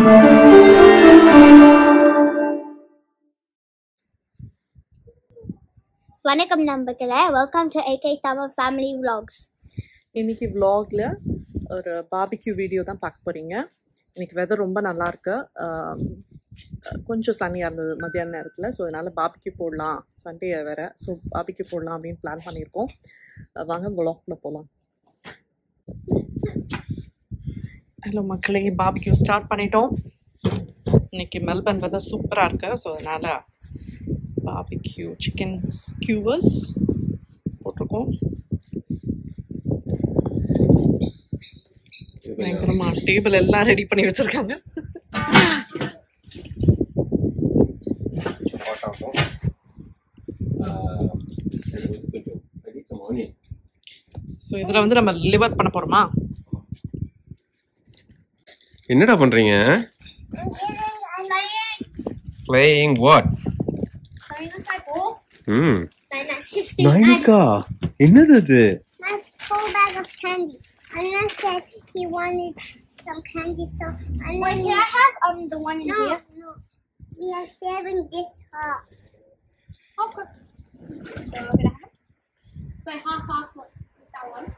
வணக்கம் நண்பர்களே welcome to A K Tamil family vlogs இன்னைக்கு vlogல ஒரு பாபிக்யூ வீடியோ தான் பார்க்க போறீங்க இன்னைக்கு வெதர் ரொம்ப நல்லா இருக்கு ஆம், கொஞ்சம் சன்னியாக இருந்தது மத்தியான நேரத்தில் ஸோ அதனால பாபிக்யூ போடலாம் சண்டே வேற ஸோ பாபிக்யூ போடலாம் அப்படின்னு பிளான் பண்ணியிருக்கோம் அஹ் வாங்க vlogல போகலாம் ஹலோ மக்களே பாபிக்யூ ஸ்டார்ட் பண்ணிட்டோம் இன்னைக்கு மெல்பர்ன் வெதர் சூப்பராக இருக்கு ஸோ அதனால பாபிக்யூ சிக்கன் ஸ்கியூவர்ஸ் போட்டிருக்கோம் பயங்கரமா டேபிள் எல்லாம் ரெடி பண்ணி வச்சிருக்காங்க கொஞ்சம் hot ஆகும். ஆஹ் இது வந்து கொஞ்சம் ready some onion. ஸோ இதில் வந்து நம்ம லிவர் பண்ண போறோமா என்னடா பண்றீங்க playing what ம் நைனிகா என்னது அது My full bag of candy. And then said he wanted some candy, so and Wait, can I have um the one in no, here? No, we are saving this half. Okay. So we're gonna have. Wait, half half what? Is that one?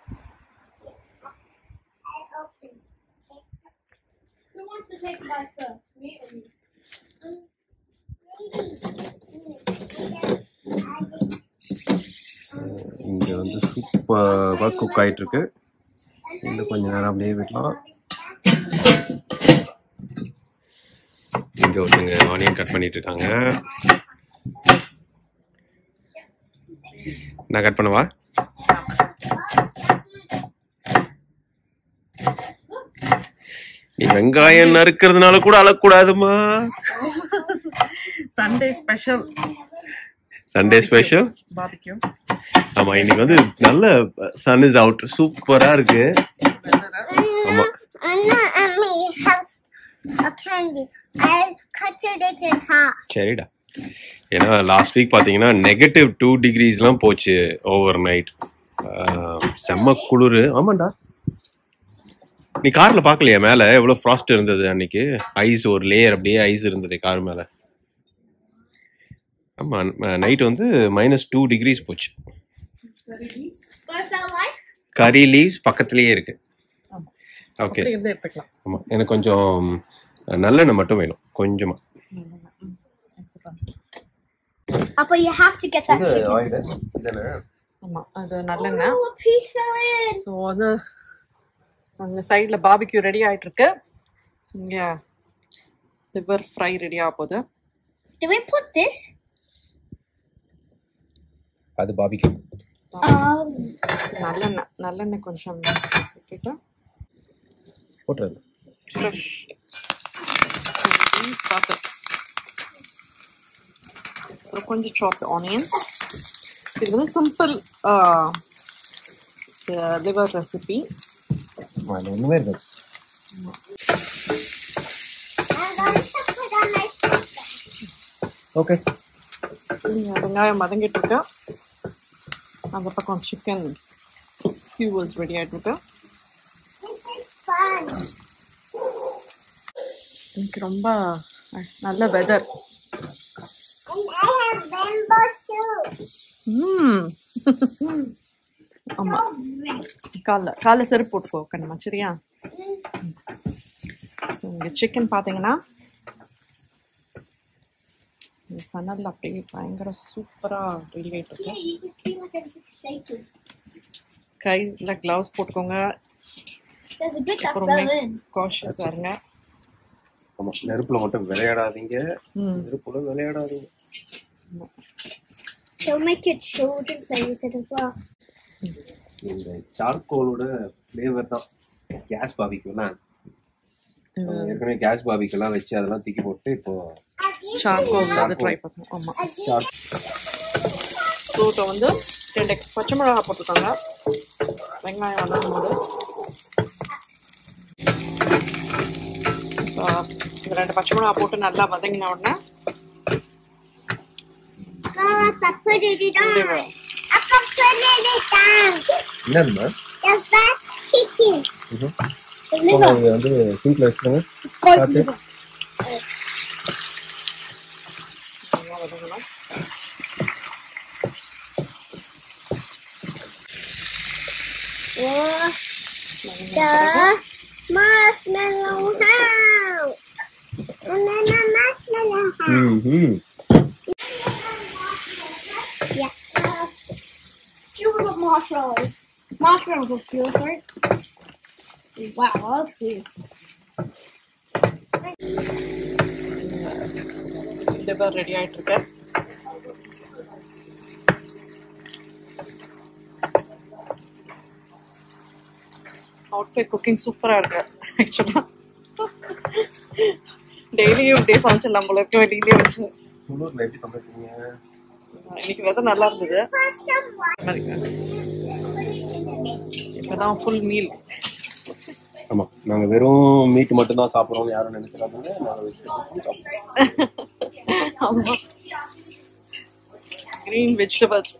I open. Who wants to take my first? Me or you? Um, maybe. இங்க வந்து சூப்பரா cook ஆயிட்டு இருக்கு இன்னும் கொஞ்ச நேரம் அப்படியே விடலாம் இங்க ஒருத்தங்க ஆனியன் கட் பண்ணிட்டு இருக்காங்க நான் கட் பண்ணவா நீ வெங்காயம் நறுக்கிறதுனால கூட அழக்கூடாதுமா Sunday special Sunday special barbecue ஆமா இன்னைக்கு வந்து நல்ல சன் இஸ் அவுட் சூப்பரா இருக்கு ஆமா Anna and me have a candy. I cut it in half. சரிடா ஏன்னா லாஸ்ட் வீக் பாத்தீங்கன்னா நெகட்டிவ் டூ டிகிரிஸ்லாம் போச்சு ஓவர் நைட் செம்ம குளிர் ஆமாண்டா நீ கார்ல பார்க்கலையா மேல எவ்வளவு ஃப்ராஸ்ட் இருந்தது அன்னைக்கு ஐஸ் ஒரு லேயர் அப்படியே ஐஸ் இருந்தது கார் மேல ஆமா நைட் வந்து மைனஸ் டூ டிகிரிஸ் போச்சு What it felt like? Curry leaves பக்கத்துலயே இருக்கு ஆமா. ஓகே அப்படி இருந்து எடுத்துக்கலாம் ஆமா எனக்கு கொஞ்சம் நல்லெண்ணெய் மட்டும் வேணும் கொஞ்சமா Appa, you have to get that chicken. ஆமா அது நல்லெண்ணெய் Oh, a piece fell in. So அது அங்கே சைடில் பாபிக்யூ ரெடி ஆயிட்டு இருக்கு இங்கே லிவர் ஃப்ரை ரெடி ஆக போகுது Do we put this? அது பாபிக்கு Um, நல்லெண்ணெய் நல்லெண்ணெய் கொஞ்சம் விட்டுட்டு போட்டுறது ஃப்ரெஷ் சாப்பிட்டு அப்புறம் கொஞ்சம் சாப்ட் ஆனியன் இது வந்து சிம்பிள் லிவர் ரெசிபி அது ஒண்ணுமே இருக்காது I'm going to put on my okay வெங்காயம் வதங்கிட்டு இருக்கு அந்த பக்கம் சிக்கன் ஸ்கியூவர்ஸ் ரெடி ஆகிட்டு இருக்கு This is fun. இன்னைக்கு ரொம்ப அஹ், நல்ல weather And I have bamboo shoes. ம் ஆமா காலைல காலைல செருப்பு போட்டுக்கோ கண்ணம்மா சரியா ஸோ இங்கே சிக்கன் பார்த்தீங்கன்னா கனல்ல அப்படியே பயங்கர சூப்பராக ரெடி ஆகிட்டு இருக்கு Yeah, you can see like everything's shaking. கையில் க்ளவுஸ் போட்டுக்கோங்க There's a bit that அப்புறமே fell in. காஷியஸாக இருங்க ஆமா நெருப்புல மட்டும் விளையாடாதீங்க ம் நெருப்புல விளையாடாதீங்க So make your children play with it as well. இந்த சார்கோலோட ஃப்ளேவர் தான் கேஸ் பாபிக்குலாம் ஏற்கனவே கேஸ் பாபிக்கெல்லாம் வச்சு அதெல்லாம் தூக்கி போட்டு இப்போ சார்கோல் வந்து ட்ரை பண்ணுவோம் ஆமாம் சார் ஃப்ரூட்டை வந்து ரெண்டு பச்சை மிளகா போட்டுக்கோங்க வெங்காயம் வதங்கும் போது இப்போ இந்த ரெண்டு பச்சை மிளகா போட்டு நல்லா வதங்கின உடனே Go up, I put it on. liver. Up, I put it down. என்னதுமா The fat chicken. ம்ஹும். The liver. இது வந்து சிங்க்ல வச்சுருங்க It's called பார்த்து. liver. நல்லா வதங்கணும் Oh, வதங்கின பிறகு the marshmallow house. And then the marshmallow house. ம் Yeah. Fuel of marshmallows. Marshmallows with fuel, right? Wow, that's weird. Liver ready ஆயிட்டு இருக்கு அவுட் சைட் குக்கிங் சூப்பரா இருக்கு ஆக்சுவலா டெய்லியும் இப்படியே சமைச்சிடலாம் போல இருக்கு வெளியிலே வச்சு குளூர்ல எப்படி சமைச்சீங்க இன்னைக்கு வெதர் நல்லா இருந்தது Put some water. பாருங்க. இப்பதான் ஃபுல் மீல் ஆமா நாங்க வெறும் மீட் மட்டும் தான் சாப்பிடுறோம்னு யாரும் நினைச்சிடாதீங்க நாங்க வெஜிடபிள்ஸும் சாப்பிடுறோம் ஆமா கிரீன் வெஜிடபிள்ஸ்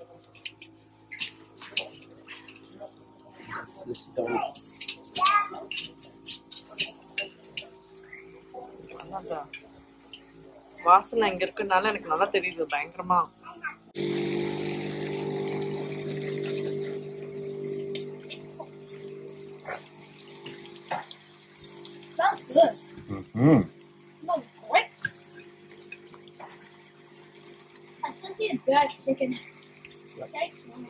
அந்த வாசனை இங்க இருக்குனால எனக்கு நல்லா தெரியுது பயங்கரமா That's good. ம் Smells great. I still see the bad chicken. Okay.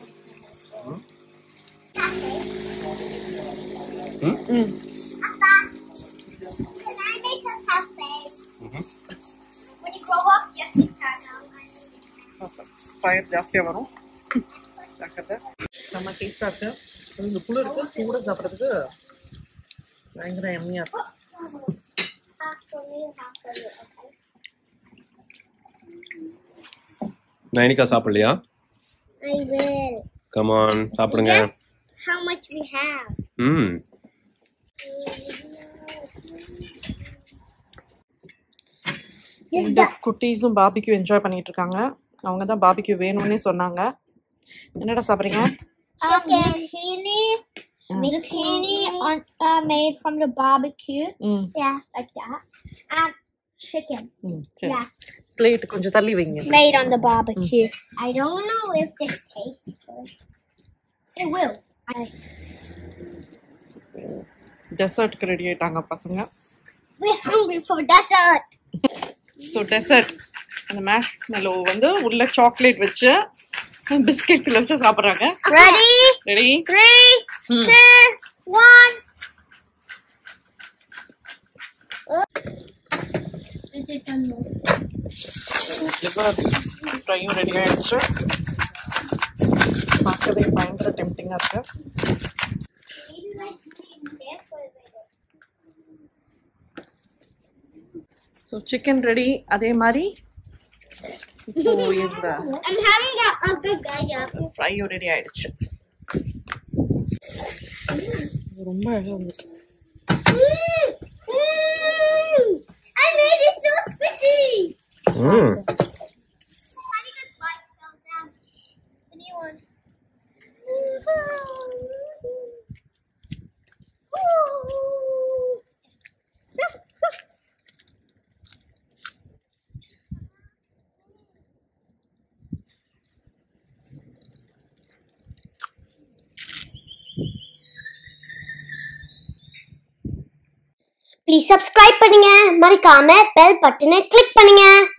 ம் Papa, can I make a cafe? When you grow up, yes, you can. Fire ஜாஸ்தியா வரும் ஜாக்கிரதை நம்ம டேஸ்டா இருக்கு இந்த குளிருக்கு சூட சாப்பிட்றதுக்கு பயங்கர எம்மியா இருக்கு Half for me, half for you, okay? Nainika சாப்பிடலையா I will. கமான் சாப்பிடுங்க Guess how much we have. ம் Yes, இந்த குட்டீஸும் பாபிக்கு என்ஜாய் பண்ணிட்டு இருக்காங்க அவங்க தான் பாபிக்கு வேணும்னே சொன்னாங்க என்னடா சாப்பிட்றீங்க Um, zucchini, zucchini on, uh, made from the barbecue. ம் Yeah, like that. And chicken. ம் சரி Yeah, பிளேட் கொஞ்சம் தள்ளி வைங்க made on the barbecue. I don't know if this tastes good. It will. I, டெசர்ட்க்கு ரெடி ஆயிட்டாங்க பசங்க we're hungry for dessert. So dessert அந்த மேஷ் மெலோ வந்து உள்ள சாக்லேட் வச்சு பிஸ்கெட்ல வச்சு சாப்பிட்றாங்க Ready? Ready Three, Hmm. two, one. Liver ஃப்ரையும் ரெடி ஆயிடுச்சு பார்க்கவே பயங்கர டெம்டிங்காக இருக்கு ஸோ சிக்கன் ரெடி அதே மாதிரி இப்போ இந்த I'm having that Uncle Gaya. ஃப்ரையும் ரெடி ஆயிடுச்சு இது ரொம்ப அழகாக இருந்துச்சு Mm, mm, I made it so squishy. ம் Tiny good bite fell down. The new one. Please subscribe பண்ணுங்க மறக்காம பெல் பட்டனை கிளிக் பண்ணுங்க